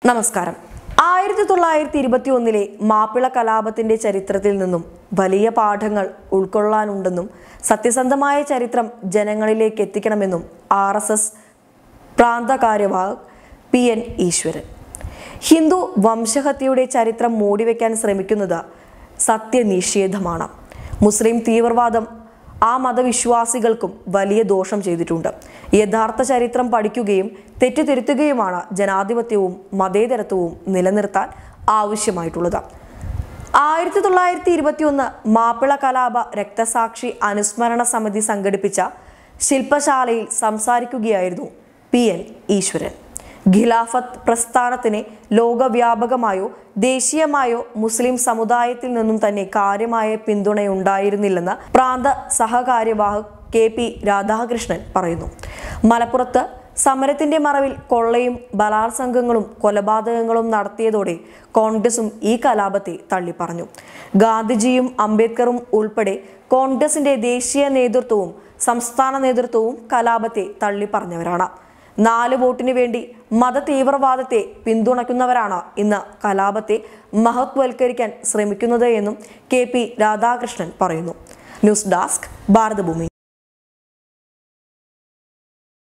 നമസ്കാരം ആയിരത്തി തൊള്ളായിരത്തി ഇരുപത്തി ഒന്നിലെ മാപ്പിള കലാപത്തിന്റെ ചരിത്രത്തിൽ നിന്നും വലിയ പാഠങ്ങൾ ഉൾക്കൊള്ളാനുണ്ടെന്നും സത്യസന്ധമായ ചരിത്രം ജനങ്ങളിലേക്ക് എത്തിക്കണമെന്നും ആർ എസ് എസ് പ്രാന്തകാര്യവാഹ് പി എൻ ഈശ്വരൻ ഹിന്ദു വംശഹത്യയുടെ ചരിത്രം മൂടിവെക്കാൻ ശ്രമിക്കുന്നത് സത്യനിഷേധമാണ് മുസ്ലിം തീവ്രവാദം ആ മതവിശ്വാസികൾക്കും വലിയ ദോഷം ചെയ്തിട്ടുണ്ട് യഥാർത്ഥ ചരിത്രം പഠിക്കുകയും തെറ്റുതിരുത്തുകയുമാണ് ജനാധിപത്യവും മതേതരത്വവും നിലനിർത്താൻ ആവശ്യമായിട്ടുള്ളത് ആയിരത്തി തൊള്ളായിരത്തി ഇരുപത്തിയൊന്ന് മാപ്പിള കലാപ രക്തസാക്ഷി അനുസ്മരണ സമിതി സംഘടിപ്പിച്ച ശില്പശാലയിൽ സംസാരിക്കുകയായിരുന്നു പി എൻ ഈശ്വരൻ ഖിലാഫത്ത് പ്രസ്ഥാനത്തിന് ലോകവ്യാപകമായോ ദേശീയമായോ മുസ്ലിം സമുദായത്തിൽ നിന്നും തന്നെ കാര്യമായ പിന്തുണയുണ്ടായിരുന്നില്ലെന്ന് പ്രാന്ത സഹകാര്യവാഹക് കെ പി രാധാകൃഷ്ണൻ പറയുന്നു മലപ്പുറത്ത് സമരത്തിന്റെ മറവിൽ കൊള്ളയും ബലാത്സംഗങ്ങളും കൊലപാതകങ്ങളും നടത്തിയതോടെ കോൺഗ്രസും ഈ കലാപത്തെ തള്ളിപ്പറഞ്ഞു ഗാന്ധിജിയും അംബേദ്കറും ഉൾപ്പെടെ കോൺഗ്രസിന്റെ ദേശീയ നേതൃത്വവും സംസ്ഥാന നേതൃത്വവും കലാപത്തെ തള്ളിപ്പറഞ്ഞവരാണ് നാല് വോട്ടിന് വേണ്ടി മത തീവ്രവാദത്തെ പിന്തുണയ്ക്കുന്നവരാണ് ഇന്ന് കലാപത്തെ മഹത്വൽക്കരിക്കാൻ ശ്രമിക്കുന്നത് എന്നും കെ പി രാധാകൃഷ്ണൻ പറയുന്നു ന്യൂസ് ഡെസ്ക് ഭാരതഭൂമി